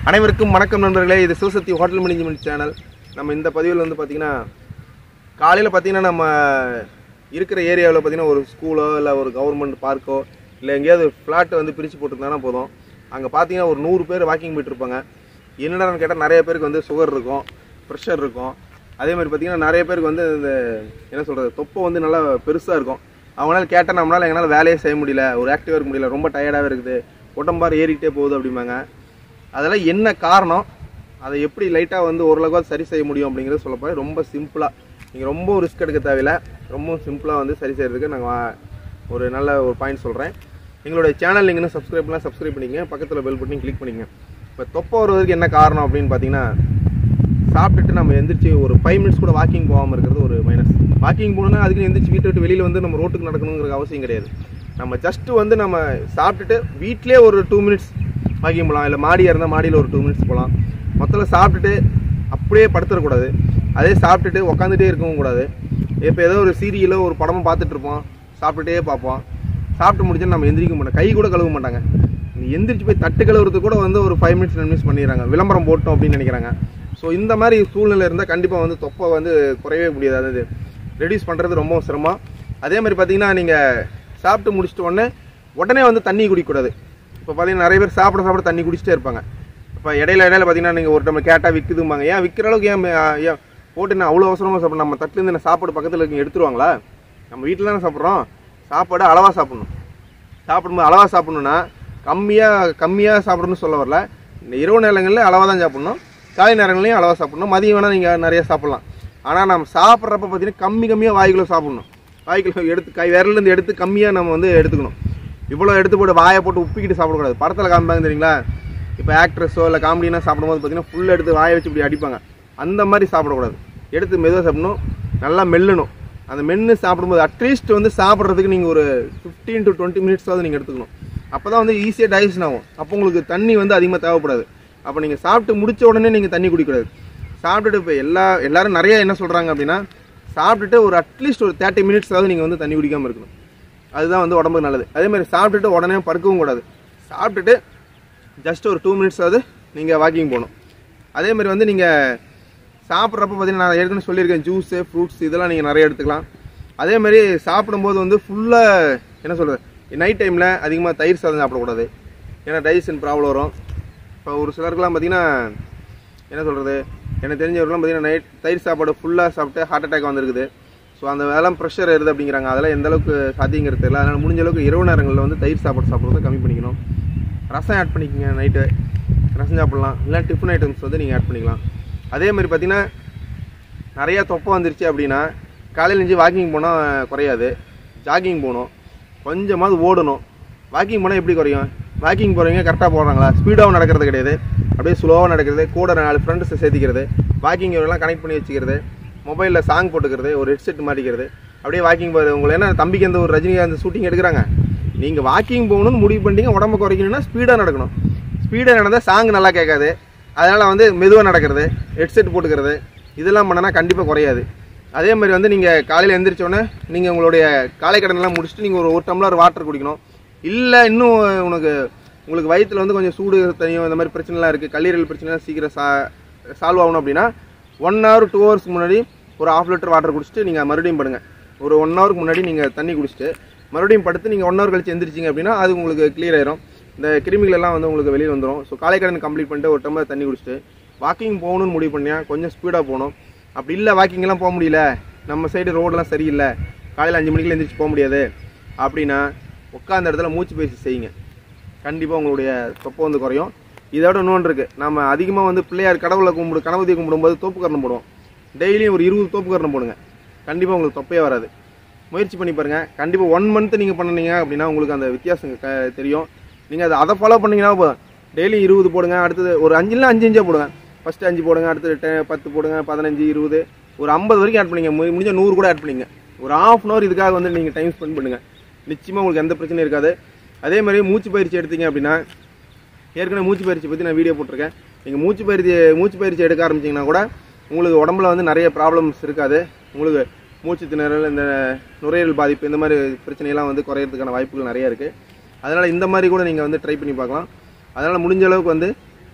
அனைவருக்கும் வணக்கம் நண்பர்களே இது சிவசக்தி ஹோட்டல் மேனேஜ்மெண்ட் சேனல் நம்ம இந்த பதிவில் வந்து பார்த்திங்கன்னா காலையில் பார்த்தீங்கன்னா நம்ம இருக்கிற ஏரியாவில் பார்த்தீங்கன்னா ஒரு ஸ்கூலோ இல்லை ஒரு கவர்மெண்ட் பார்க்கோ இல்லை எங்கேயாவது ஃப்ளாட் வந்து பிரித்து போட்டுருந்தாங்கன்னா போதும் அங்கே பார்த்தீங்கன்னா ஒரு நூறு பேர் வாக்கிங் போயிட்டு இருப்பாங்க என்னடான்னு கேட்டால் நிறைய பேருக்கு வந்து சுகர் இருக்கும் ப்ரெஷர் இருக்கும் அதே மாதிரி பார்த்தீங்கன்னா நிறைய பேருக்கு வந்து இந்த என்ன சொல்கிறது தொப்பை வந்து நல்லா பெருசாக இருக்கும் அவங்களால கேட்டால் நம்மளால் எங்களால் வேலையே செய்ய முடியல ஒரு ஆக்டிவாக இருக்க முடியல ரொம்ப டயர்டாகவே இருக்குது உடம்பார் ஏறிக்கிட்டே போகுது அப்படிம்பாங்க அதெல்லாம் என்ன காரணம் அதை எப்படி லைட்டாக வந்து ஓரளவுக்கு சரி செய்ய முடியும் அப்படிங்கிறத சொல்ல போகிறேன் ரொம்ப சிம்பிளாக நீங்கள் ரொம்ப ரிஸ்க் எடுக்க தேவையில்ல ரொம்ப சிம்பிளாக வந்து சரி செய்கிறதுக்கு நாங்கள் ஒரு நல்ல ஒரு பாயிண்ட் சொல்கிறேன் எங்களுடைய சேனல் நீங்கள் இன்னும் சப்ஸ்கிரைப் பண்ணலாம் சப்ஸ்கிரைப் பண்ணிங்க பக்கத்தில் பெல் பட்டனையும் கிளிக் பண்ணிங்க இப்போ தொப்பை வருவதற்கு என்ன காரணம் அப்படின்னு பார்த்தீங்கன்னா சாப்பிட்டுட்டு நம்ம எந்திரிச்சு ஒரு ஃபைவ் மினிட்ஸ் கூட வாக்கிங் போகாமல் இருக்கிறது ஒரு மைனஸ் வாக்கிங் போகணுன்னா அதுக்கு எந்திரிச்சு வீட்டை விட்டு வெளியில் வந்து நம்ம ரோட்டுக்கு நடக்கணுங்கிற அவசியம் கிடையாது நம்ம ஜஸ்ட்டு வந்து நம்ம சாப்பிட்டுட்டு வீட்டிலே ஒரு டூ மினிட்ஸ் வாக்கிங் போகலாம் இல்லை மாடியாக இருந்தால் மாடியில் ஒரு டூ மினிட்ஸ் போகலாம் மொத்தத்தில் சாப்பிட்டுட்டு அப்படியே படுத்துடக்கூடாது அதே சாப்பிட்டுட்டு உக்காந்துட்டே இருக்கவும் கூடாது இப்போ ஏதோ ஒரு சீரியலோ ஒரு படமும் பார்த்துட்டு இருப்போம் சாப்பிட்டுட்டே பார்ப்போம் சாப்பிட்டு முடிச்சு நம்ம எந்திரிக்க மாட்டோம் கை கூட கழுவ மாட்டாங்க இந்த எந்திரிச்சு போய் தட்டு கழுவுறதுக்கு கூட வந்து ஒரு ஃபைவ் மினிட்ஸ் டென் மினிட்ஸ் பண்ணிடுறாங்க விளம்பரம் போட்டோம் அப்படின்னு நினைக்கிறாங்க ஸோ இந்த மாதிரி சூழ்நிலை இருந்தால் கண்டிப்பாக வந்து தொப்பை வந்து குறையவே முடியாது அதாவது ரெடியூஸ் பண்ணுறது ரொம்ப சிரமம் அதே மாதிரி பார்த்தீங்கன்னா நீங்கள் சாப்பிட்டு முடிச்சிட்ட உடனே உடனே வந்து தண்ணி குடிக்கக்கூடாது இப்போ பார்த்தீங்கன்னா நிறைய பேர் சாப்பிட சாப்பிட தண்ணி குடிச்சிட்டே இருப்பாங்க இப்போ இடையில இடையில பார்த்தீங்கன்னா நீங்கள் ஒரு டைம் கேட்டால் விற்குதும்பாங்க ஏன் விற்கிற அளவுக்கு ஏன் மே- ஏன் போட்டு நான் அவ்வளோ அவசரமாக சாப்பிட நம்ம தட்டுலேருந்து என்ன சாப்பாடு பக்கத்தில் இருக்கீங்க எடுத்துருவாங்களா நம்ம வீட்டில் தானே சாப்பிட்றோம் சாப்பாடு அளவாக சாப்பிடணும் சாப்பிடும்போது அளவாக சாப்பிடணுன்னா கம்மியாக கம்மியாக சாப்பிடணும்னு சொல்ல வரல இந்த இரவு நேரங்களில் அளவாக தான் சாப்பிடணும் காலை நேரங்களையும் அளவாக சாப்பிடணும் மதியம் வேணால் நீங்கள் நிறைய சாப்பிடலாம் ஆனால் நம்ம சாப்பிட்றப்ப பார்த்தீங்கன்னா கம்மி கம்மியாக வாய்க்குள்ள சாப்பிடணும் வாய்க்குள்ள எடுத்து கை விரலேருந்து எடுத்து கம்மியாக நம்ம வந்து எடுத்துக்கணும் இவ்வளோ எடுத்து போட்டு வாயை போட்டு உப்பிக்கிட்டு சாப்பிடக்கூடாது படத்தில் காமிப்பாங்க தெரியுங்களா இப்போ ஆக்ட்ரஸோ இல்லை காமெடினா சாப்பிடும்போது பார்த்தீங்கன்னா ஃபுல்லாக எடுத்து வாயை வச்சு இப்படி அடிப்பாங்க அந்த மாதிரி சாப்பிடக்கூடாது எடுத்து மெதுவாக சாப்பிடணும் நல்லா மெல்லணும் அந்த மென்று சாப்பிடும்போது அட்லீஸ்ட் வந்து சாப்பிட்றதுக்கு நீங்கள் ஒரு ஃபிஃப்டீன் டு டுவெண்ட்டி மினிட்ஸாவது நீங்கள் எடுத்துக்கணும் அப்போ தான் வந்து ஈஸியாக டைஜஷன் ஆகும் அப்போ உங்களுக்கு தண்ணி வந்து அதிகமாக தேவைப்படாது அப்போ நீங்கள் சாப்பிட்டு முடிச்ச உடனே நீங்கள் தண்ணி குடிக்கூடாது சாப்பிட்டுட்டு இப்போ எல்லா எல்லாரும் நிறைய என்ன சொல்கிறாங்க அப்படின்னா சாப்பிட்டுட்டு ஒரு அட்லீஸ்ட் ஒரு தேர்ட்டி மினிட்ஸாவது நீங்கள் வந்து தண்ணி குடிக்காமல் இருக்கணும் அதுதான் வந்து உடம்புக்கு நல்லது அதே மாதிரி சாப்பிட்டுட்டு உடனே படுக்கவும் கூடாது சாப்பிட்டுட்டு ஜஸ்ட் ஒரு டூ மினிட்ஸாவது நீங்கள் வாக்கிங் போகணும் அதே மாதிரி வந்து நீங்கள் சாப்பிட்றப்ப பார்த்தீங்கன்னா நான் ஏற்கனவே சொல்லியிருக்கேன் ஜூஸு ஃப்ரூட்ஸ் இதெல்லாம் நீங்கள் நிறைய எடுத்துக்கலாம் அதே மாதிரி சாப்பிடும்போது வந்து ஃபுல்லாக என்ன சொல்கிறது நைட் டைமில் அதிகமாக தயிர் சாதம் சாப்பிடக்கூடாது ஏன்னா டைஜஷன் ப்ராப்ளம் வரும் இப்போ ஒரு சிலருக்குலாம் பார்த்தீங்கன்னா என்ன சொல்கிறது எனக்கு தெரிஞ்சவர்கள்லாம் பார்த்தீங்கன்னா நைட் தயிர் சாப்பாடு ஃபுல்லாக சாப்பிட்டு ஹார்ட் அட்டாக் வந்திருக்குது ஸோ அந்த வேலாம் ப்ரெஷர் ஏறுது அப்படிங்கிறாங்க அதெல்லாம் எந்த அளவுக்கு சாத்தியங்கிறது தெரியல அதனால் முடிஞ்ச அளவுக்கு இரவு நேரங்களில் வந்து தயிர் சாப்பாடு சாப்பிட்றத கம்மி பண்ணிக்கணும் ரசம் ஆட் பண்ணிக்கோங்க நைட்டு ரசம் சாப்பிட்லாம் இல்லை டிஃபன் ஐட்டம்ஸ் வந்து நீங்கள் ஆட் பண்ணிக்கலாம் அதே மாதிரி பார்த்தீங்கன்னா நிறைய தொப்பை வந்துருச்சு அப்படின்னா காலையில் எழுந்து வாக்கிங் போனால் குறையாது ஜாகிங் போகணும் கொஞ்சமாவது ஓடணும் வாக்கிங் போனால் எப்படி குறையும் வாக்கிங் போகிறவங்க கரெக்டாக போடுறாங்களா ஸ்பீடாகவும் நடக்கிறது கிடையாது அப்படியே ஸ்லோவாக நடக்கிறது கூட நாலு ஃப்ரெண்ட்ஸை சேர்த்திக்கிறது வாக்கிங் எல்லாம் கனெக்ட் பண்ணி வச்சுக்கிறது மொபைலில் சாங் போட்டுக்கிறது ஒரு ஹெட்செட் மாட்டிக்கிறது அப்படியே வாக்கிங் போகிறது உங்களை என்ன தம்பிக்கு அந்த ஒரு ரஜினிகாந்த் ஷூட்டிங் எடுக்கிறாங்க நீங்கள் வாக்கிங் போகணும்னு முடிவு பண்ணிட்டீங்க உடம்பு குறைக்கணும்னா ஸ்பீடாக நடக்கணும் ஸ்பீடாக நடந்தால் சாங் நல்லா கேட்காது அதனால் வந்து மெதுவாக நடக்கிறது ஹெட்செட் போட்டுக்கிறது இதெல்லாம் பண்ணனா கண்டிப்பாக குறையாது அதே மாதிரி வந்து நீங்கள் காலையில் எந்திரிச்சோடனே நீங்கள் உங்களுடைய காலை கடனெல்லாம் முடிச்சுட்டு நீங்கள் ஒரு ஒரு டம்ளர் வாட்டர் குடிக்கணும் இல்லை இன்னும் உனக்கு உங்களுக்கு வயித்துல வந்து கொஞ்சம் சூடு தனியும் இந்த மாதிரி பிரச்சனைலாம் இருக்குது கல்லீரல் பிரச்சனைலாம் சீக்கிரம் சா சால்வ் ஆகணும் அப்படின்னா ஒன் ஹவர் டூ ஹவர்ஸ்க்கு முன்னாடி ஒரு ஹாஃப் லிட்டர் வாட்டர் குடிச்சிட்டு நீங்கள் மறுபடியும் படுங்க ஒரு ஒன் ஹவருக்கு முன்னாடி நீங்கள் தண்ணி குடிச்சிட்டு மறுபடியும் படுத்து நீங்கள் ஒன் ஹவர் கழிச்சு எந்திரிச்சிங்க அப்படின்னா அது உங்களுக்கு கிளியர் ஆயிரும் இந்த கிருமிகள் எல்லாம் வந்து உங்களுக்கு வெளியே வந்துடும் ஸோ காலை கடன் கம்ப்ளீட் பண்ணிட்டு ஒரு டம்ளர் தண்ணி குடிச்சிட்டு வாக்கிங் போகணும்னு முடிவு பண்ணியா கொஞ்சம் ஸ்பீடாக போகணும் அப்படி இல்லை வாக்கிங்லாம் போக முடியல நம்ம சைடு ரோடெல்லாம் சரியில்லை காலையில் அஞ்சு மணிக்கெல்லாம் எந்திரிச்சு போக முடியாது அப்படின்னா உட்காந்த இடத்துல மூச்சு பயிற்சி செய்யுங்க கண்டிப்பாக உங்களுடைய தொப்பை வந்து குறையும் இதோட இன்னொன்று இருக்குது நம்ம அதிகமாக வந்து பிள்ளையார் கடவுளை கும்பிடு கணபதியை கும்பிடும்போது தோப்பு கரணம் போடுவோம் டெய்லியும் ஒரு இருபது தோப்பு கரணம் போடுங்க கண்டிப்பாக உங்களுக்கு தொப்பையே வராது முயற்சி பண்ணி பாருங்கள் கண்டிப்பாக ஒன் மந்த் நீங்கள் பண்ணுனீங்க அப்படின்னா உங்களுக்கு அந்த வித்தியாசம் க தெரியும் நீங்கள் அதை அதை ஃபாலோ பண்ணீங்கன்னா போதும் டெய்லி இருபது போடுங்க அடுத்தது ஒரு அஞ்சுல அஞ்சு அஞ்சாக போடுங்க ஃபஸ்ட்டு அஞ்சு போடுங்க அடுத்தது டெ- பத்து போடுங்க பதினஞ்சு இருபது ஒரு ஐம்பது வரைக்கும் ஆட் பண்ணிங்க மு- முடிஞ்ச நூறு கூட ஆட் பண்ணிங்க ஒரு ஆஃப் அன் ஹவர் இதுக்காக வந்து நீங்கள் டைம் ஸ்பெண்ட் பண்ணுங்கள் நிச்சயமாக உங்களுக்கு எந்த பிரச்சனையும் இருக்காது அதே மாதிரி மூச்சு பயிற்சி எடுத்தீங்க அப்படின்னா ஏற்கனவே மூச்சு பயிற்சி பற்றி நான் வீடியோ போட்டிருக்கேன் நீங்கள் மூச்சு பயிற்சி மூச்சு பயிற்சி எடுக்க ஆரம்பிச்சிங்கன்னா கூட உங்களுக்கு உடம்புல வந்து நிறைய ப்ராப்ளம்ஸ் இருக்காது உங்களுக்கு மூச்சு திணறல் இந்த நுரையீரல் பாதிப்பு இந்த மாதிரி பிரச்சனையெல்லாம் வந்து குறையிறதுக்கான வாய்ப்புகள் நிறைய இருக்குது அதனால் இந்த மாதிரி கூட நீங்கள் வந்து ட்ரை பண்ணி பார்க்கலாம் அதனால் முடிஞ்ச அளவுக்கு வந்து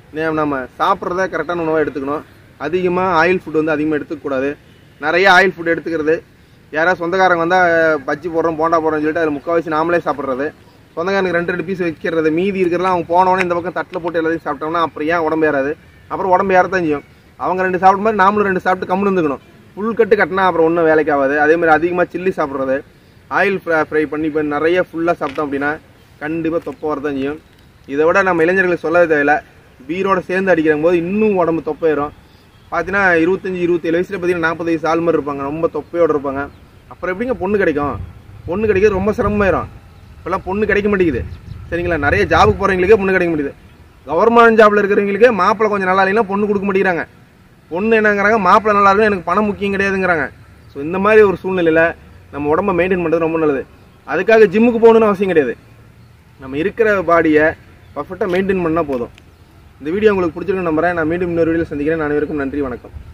நே- நம்ம சாப்பிட்றத கரெக்டான உணவாக எடுத்துக்கணும் அதிகமாக ஆயில் ஃபுட் வந்து அதிகமாக எடுத்துக்கக்கூடாது நிறைய ஆயில் ஃபுட் எடுத்துக்கிறது யாராவது சொந்தக்காரங்க வந்தால் பஜ்ஜி போடுறோம் போண்டா போடுறோம்னு சொல்லிட்டு அதில் முக்கால்வாசி நாமளே சாப்பிட்றது சொந்தக்காரனுக்கு ரெண்டு ரெண்டு பீஸ் வைக்கிறது மீதி இருக்கிறதெல்லாம் அவங்க போனவொடனே இந்த பக்கம் தட்டில் போட்டு எல்லாத்தையும் சாப்பிட்டோம்னா அப்புறம் ஏன் உடம்பு ஏறாது அப்புறம் உடம்பு ஏறத்தான் செய்யும் அவங்க ரெண்டு சாப்பிட்ட மாதிரி நாமளும் ரெண்டு சாப்பிட்டு கம்முன்னு இருந்துக்கணும் ஃபுல் கட்டு கட்டினா அப்புறம் ஒன்றும் வேலைக்கு ஆகாது அதே மாதிரி அதிகமாக சில்லி சாப்பிட்றது ஆயில் ஃப்ரை பண்ணி இப்போ நிறைய ஃபுல்லாக சாப்பிட்டோம் அப்படின்னா கண்டிப்பாக தொப்பை வரதான் செய்யும் இதை விட நம்ம இளைஞர்களுக்கு சொல்லவே தேவையில்ல பீரோட சேர்ந்து அடிக்கிற போது இன்னும் உடம்பு தொப்பையிரும் பார்த்தீங்கன்னா இருபத்தஞ்சி இருபத்தேழு வயசுல பார்த்தீங்கன்னா நாற்பது வயசு ஆள் மாதிரி இருப்பாங்க ரொம்ப தொப்பையோட இருப்பாங்க அப்புறம் எப்படிங்க பொண்ணு கிடைக்கும் பொண்ணு கிடைக்கிறது ரொம்ப சிரமமாயிரும் இப்போல்லாம் பொண்ணு கிடைக்க மாட்டேங்குது சரிங்களா நிறைய ஜாபுக்கு போகிறவங்களுக்கே பொண்ணு கிடைக்க மாட்டேங்குது கவர்மெண்ட் ஜாப்ல இருக்கிறவங்களுக்கே மாப்பிள்ளை கொஞ்சம் நல்லா இல்லைன்னா பொண்ணு கொடுக்க மாட்டேங்கிறாங்க பொண்ணு என்னங்கிறாங்க மாப்பிள்ளை நல்லா இருக்கும் எனக்கு பணம் முக்கியம் கிடையாதுங்கிறாங்க ஸோ இந்த மாதிரி ஒரு சூழ்நிலையில் நம்ம உடம்ப மெயின்டைன் பண்ணுறது ரொம்ப நல்லது அதுக்காக ஜிம்முக்கு போகணும்னு அவசியம் கிடையாது நம்ம இருக்கிற பாடியை பர்ஃபெக்டாக மெயின்டைன் பண்ணால் போதும் இந்த வீடியோ உங்களுக்கு பிடிச்சிருக்குன்னு நம்புறேன் நான் மீண்டும் இன்னொரு வீடியோ சந்திக்கிறேன் நான் அனைவருக்கும் நன்றி வணக்கம்